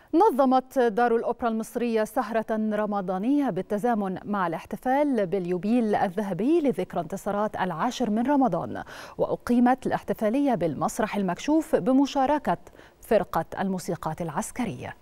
نظمت دار الأوبرا المصرية سهرة رمضانية بالتزامن مع الاحتفال باليوبيل الذهبي لذكرى انتصارات العاشر من رمضان وأقيمت الاحتفالية بالمسرح المكشوف بمشاركة فرقة الموسيقات العسكرية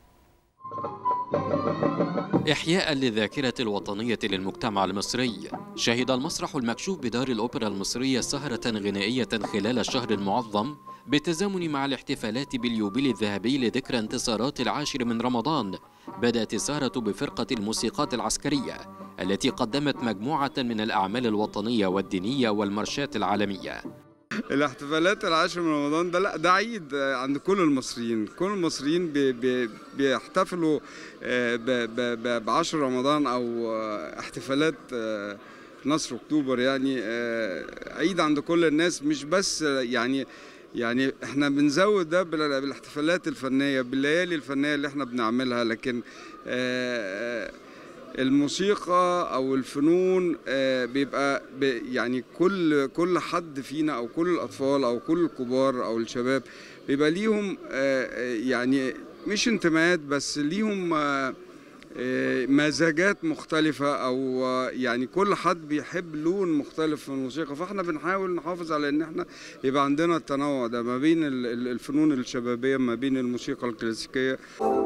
إحياء للذاكرة الوطنية للمجتمع المصري شهد المسرح المكشوف بدار الأوبرا المصرية سهرة غنائية خلال الشهر المعظم بالتزامن مع الاحتفالات باليوبيل الذهبي لذكرى انتصارات العاشر من رمضان بدأت السهرة بفرقة الموسيقات العسكرية التي قدمت مجموعة من الأعمال الوطنية والدينية والمرشات العالمية الاحتفالات العاشر من رمضان ده لا ده عيد عند كل المصريين كل المصريين بي بي بيحتفلوا ب 10 رمضان او احتفالات في نصر اكتوبر يعني عيد عند كل الناس مش بس يعني يعني احنا بنزود ده بالاحتفالات الفنيه بالليالي الفنيه اللي احنا بنعملها لكن الموسيقى او الفنون بيبقى يعني كل كل حد فينا او كل الاطفال او كل الكبار او الشباب بيبقى ليهم يعني مش انتماءات بس ليهم مزاجات مختلفة أو يعني كل حد بيحب لون مختلف في الموسيقى فاحنا بنحاول نحافظ على إن احنا يبقى عندنا التنوع ده ما بين الفنون الشبابية ما بين الموسيقى الكلاسيكية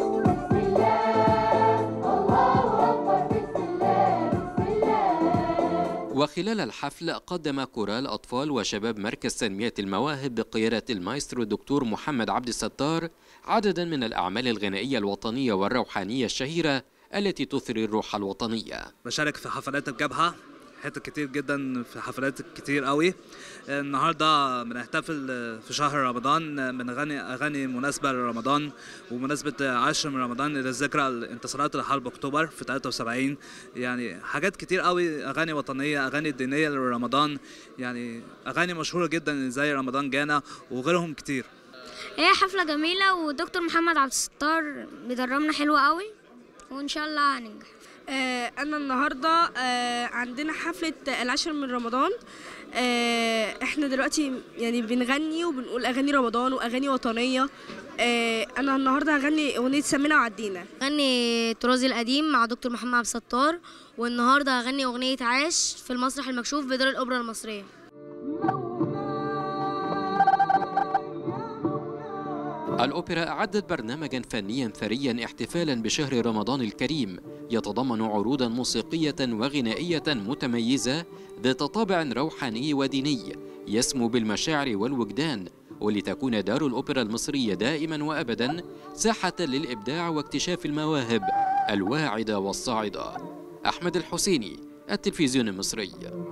وخلال الحفل قدم كورال أطفال وشباب مركز تنمية المواهب بقيادة المايسترو الدكتور محمد عبد الستار عددا من الأعمال الغنائية الوطنية والروحانية الشهيرة التي تثري الروح الوطنية بشارك في حفلات الجبهة حتت كتير جدا في حفلات كتير قوي النهارده بنحتفل في شهر رمضان بنغني اغاني مناسبه لرمضان ومناسبه عشر من رمضان لذكرى انتصارات الحرب اكتوبر في 73 يعني حاجات كتير قوي اغاني وطنيه اغاني دينيه لرمضان يعني اغاني مشهوره جدا زي رمضان جانا وغيرهم كتير هي حفله جميله ودكتور محمد عبد الستار بيدربنا حلو قوي وان شاء الله هننجح آه انا النهارده آه عندنا حفله العاشر من رمضان آه احنا دلوقتي يعني بنغني وبنقول اغاني رمضان واغاني وطنيه انا النهارده هغني اغنيه سمينا وعدينا غني طرازي القديم مع دكتور محمد عبد الستار والنهارده هغني اغنيه عاش في المسرح المكشوف بدار الاوبرا المصريه الأوبرا أعدت برنامجا فنيا ثريا احتفالا بشهر رمضان الكريم يتضمن عروضا موسيقية وغنائية متميزة ذات طابع روحاني وديني يسمو بالمشاعر والوجدان ولتكون دار الأوبرا المصرية دائما وأبدا ساحة للإبداع واكتشاف المواهب الواعدة والصاعدة أحمد الحسيني التلفزيون المصري